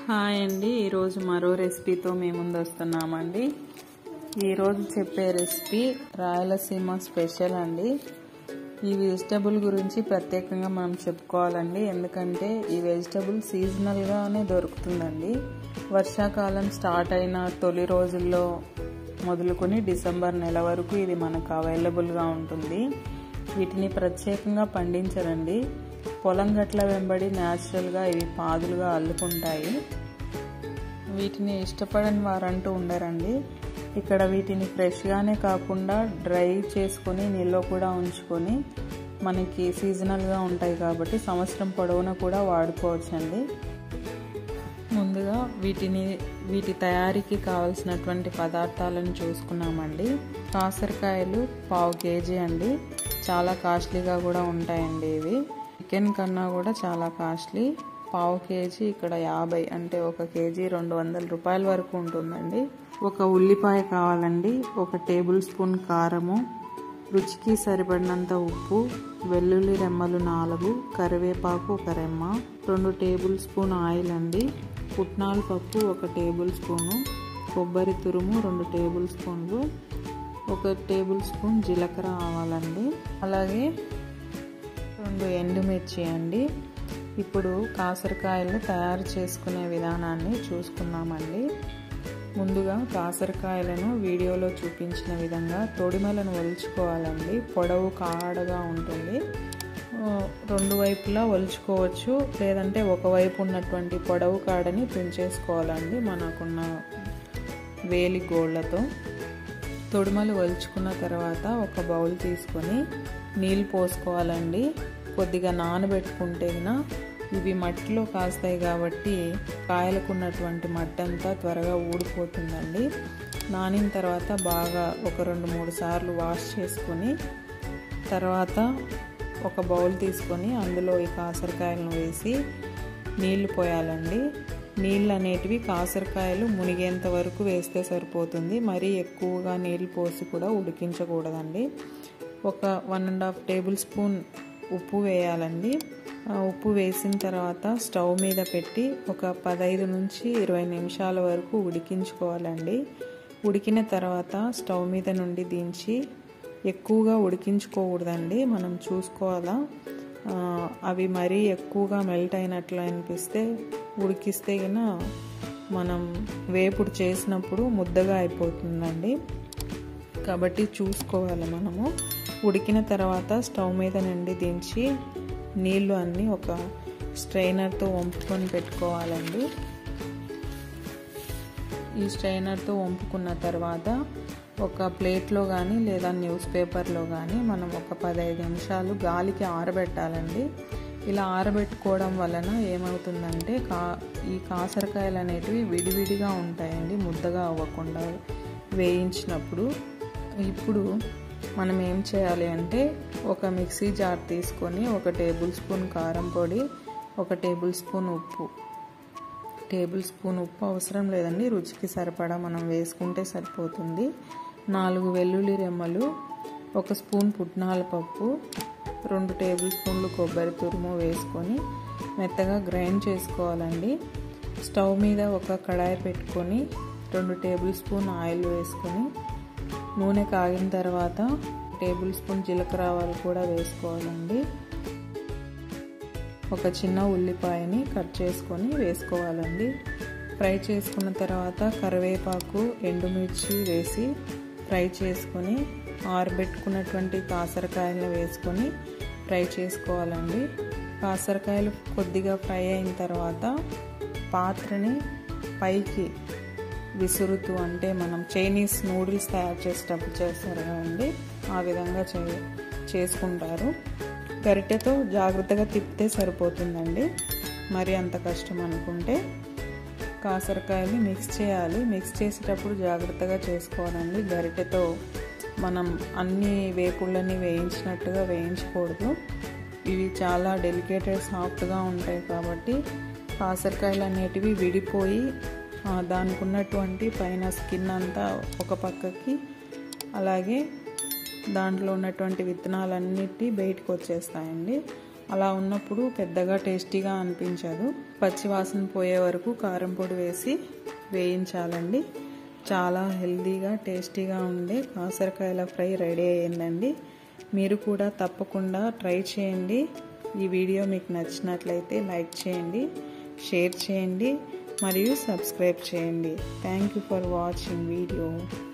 hi అండి ఈరోజు మరో రెసిపీతో మేము ముందు వస్తున్నామండి ఈరోజు చెప్పే రెసిపీ రాయలసీమ స్పెషల్ అండి ఈ వెజిటబుల్ గురించి ప్రత్యేకంగా మనం చెప్పుకోవాలండి ఎందుకంటే ఈ వెజిటబుల్ సీజనల్గానే దొరుకుతుందండి వర్షాకాలం స్టార్ట్ అయిన తొలి రోజుల్లో మొదలుకొని డిసెంబర్ నెల వరకు ఇది మనకు అవైలబుల్గా ఉంటుంది వీటిని ప్రత్యేకంగా పండించరండి పొలం గట్ల వెంబడి న్యాచురల్గా ఇవి పాదులుగా అల్లుకుంటాయి వీటిని ఇష్టపడని వారంటూ ఉండరండి ఇక్కడ వీటిని ఫ్రెష్గానే కాకుండా డ్రై చేసుకొని నీళ్ళలో కూడా ఉంచుకొని మనకి సీజనల్గా ఉంటాయి కాబట్టి సంవత్సరం పొడవునా కూడా వాడుకోవచ్చండి ముందుగా వీటిని వీటి తయారీకి కావలసినటువంటి పదార్థాలను చూసుకున్నామండి కాసరకాయలు పావు కేజీ అండి చాలా కాస్ట్లీగా కూడా ఉంటాయండి ఇవి చికెన్ కన్నా కూడా చాలా కాస్ట్లీ పావు కేజీ ఇక్కడ యాభై అంటే ఒక కేజీ రెండు వందల రూపాయల వరకు ఉంటుందండి ఒక ఉల్లిపాయ కావాలండి ఒక టేబుల్ స్పూన్ కారము రుచికి సరిపడినంత ఉప్పు వెల్లుల్లి రెమ్మలు నాలుగు కరివేపాకు ఒక రెమ్మ రెండు టేబుల్ స్పూన్ ఆయిల్ అండి పుట్నాల పప్పు ఒక టేబుల్ స్పూను కొబ్బరి తురుము రెండు టేబుల్ స్పూన్లు ఒక టేబుల్ స్పూన్ జీలకర్ర ఆవాలండి అలాగే రెండు ఎండుమిర్చి అండి ఇప్పుడు కాసరకాయలు తయారు చేసుకునే విధానాన్ని చూసుకుందామండి ముందుగా కాసరకాయలను వీడియోలో చూపించిన విధంగా తొడిమలను ఒలుచుకోవాలండి పొడవు కాడగా ఉంటుంది రెండు వైపులా ఒలుచుకోవచ్చు లేదంటే ఒకవైపు ఉన్నటువంటి పొడవు కాడని తుంచేసుకోవాలండి మనకున్న వేలి గోళ్లతో తొడిమలు ఒలుచుకున్న తర్వాత ఒక బౌల్ తీసుకొని నీళ్ళు పోసుకోవాలండి కొద్దిగా నానబెట్టుకుంటే ఇవి మట్టిలో కాస్తాయి కాబట్టి కాయలకు ఉన్నటువంటి మట్టి అంతా త్వరగా ఊడిపోతుందండి నానిన తర్వాత బాగా ఒక రెండు మూడు సార్లు వాష్ చేసుకొని తర్వాత ఒక బౌల్ తీసుకొని అందులో ఈ కాసరకాయలను వేసి నీళ్లు పోయాలండి నీళ్ళు అనేటివి కాసరకాయలు మునిగేంత వరకు వేస్తే సరిపోతుంది మరీ ఎక్కువగా నీళ్ళు పోసి కూడా ఉడికించకూడదండి ఒక one and half table spoon ఉప్పు వేయాలండి ఉప్పు వేసిన తర్వాత స్టవ్ మీద పెట్టి ఒక పదహైదు నుంచి ఇరవై నిమిషాల వరకు ఉడికించుకోవాలండి ఉడికిన తర్వాత స్టవ్ మీద నుండి దించి ఎక్కువగా ఉడికించుకోకూడదండి మనం చూసుకోవాలా అవి మరీ ఎక్కువగా మెల్ట్ అయినట్లు అనిపిస్తే ఉడికిస్తే కన మనం వేపుడు చేసినప్పుడు ముద్దగా అయిపోతుందండి కాబట్టి చూసుకోవాలి మనము ఉడికిన తర్వాత స్టవ్ మీద నుండి దించి నీళ్ళు అన్నీ ఒక స్ట్రైనర్తో వంపుకొని పెట్టుకోవాలండి ఈ స్ట్రైనర్తో వంపుకున్న తర్వాత ఒక ప్లేట్లో కానీ లేదా న్యూస్ పేపర్లో కానీ మనం ఒక పదహైదు నిమిషాలు గాలికి ఆరబెట్టాలండి ఇలా ఆరబెట్టుకోవడం వలన ఏమవుతుందంటే కా ఈ కాసరకాయలు అనేటివి విడివిడిగా ఉంటాయండి ముద్దగా అవ్వకుండా వేయించినప్పుడు ఇప్పుడు మనం ఏం చేయాలి అంటే ఒక మిక్సీ జార్ తీసుకొని ఒక టేబుల్ స్పూన్ కారం పొడి ఒక టేబుల్ స్పూన్ ఉప్పు టేబుల్ స్పూన్ ఉప్పు అవసరం లేదండి రుచికి సరిపడా మనం వేసుకుంటే సరిపోతుంది నాలుగు వెల్లుల్లి రెమ్మలు ఒక స్పూన్ పుట్నాల పప్పు రెండు టేబుల్ స్పూన్లు కొబ్బరి తురుము వేసుకొని మెత్తగా గ్రైండ్ చేసుకోవాలండి స్టవ్ మీద ఒక కడాయి పెట్టుకొని రెండు టేబుల్ స్పూన్ ఆయిల్ వేసుకొని నూనె కాగిన తర్వాత టేబుల్ స్పూన్ జీలకర్ర ఆవాలు కూడా వేసుకోవాలండి ఒక చిన్న ఉల్లిపాయని కట్ చేసుకొని వేసుకోవాలండి ఫ్రై చేసుకున్న తర్వాత కరివేపాకు ఎండుమిర్చి వేసి ఫ్రై చేసుకొని ఆరబెట్టుకున్నటువంటి కాసరకాయలు వేసుకొని ఫ్రై చేసుకోవాలండి కాసరకాయలు కొద్దిగా ఫ్రై అయిన తర్వాత పాత్రని పైకి విసురుతూ అంటే మనం చైనీస్ నూడిల్స్ తయారు చేసేటప్పుడు చేస్తారు కదండి ఆ విధంగా చే చేసుకుంటారు గరిటెతో జాగ్రత్తగా తిప్పితే సరిపోతుందండి మరి అంత కష్టం అనుకుంటే కాసరకాయలు మిక్స్ చేయాలి మిక్స్ చేసేటప్పుడు జాగ్రత్తగా చేసుకోవాలండి గరిటెతో మనం అన్ని వేపుళ్ళని వేయించినట్టుగా వేయించకూడదు ఇవి చాలా డెలికేటెడ్ సాఫ్ట్గా ఉంటాయి కాబట్టి కాసరకాయలు అనేటివి విడిపోయి దానికి ఉన్నటువంటి పైన స్కిన్ అంతా ఒక పక్కకి అలాగే దాంట్లో ఉన్నటువంటి విత్తనాలన్నిటి బయటకు వచ్చేస్తాయండి అలా ఉన్నప్పుడు పెద్దగా టేస్టీగా అనిపించదు పచ్చివాసన పోయే వరకు కారం పొడి వేసి వేయించాలండి చాలా హెల్తీగా టేస్టీగా ఉండే కాసరకాయల ఫ్రై రెడీ అయ్యిందండి మీరు కూడా తప్పకుండా ట్రై చేయండి ఈ వీడియో మీకు నచ్చినట్లయితే లైక్ చేయండి షేర్ చేయండి మరియు సబ్స్క్రైబ్ చేయండి thank you for watching video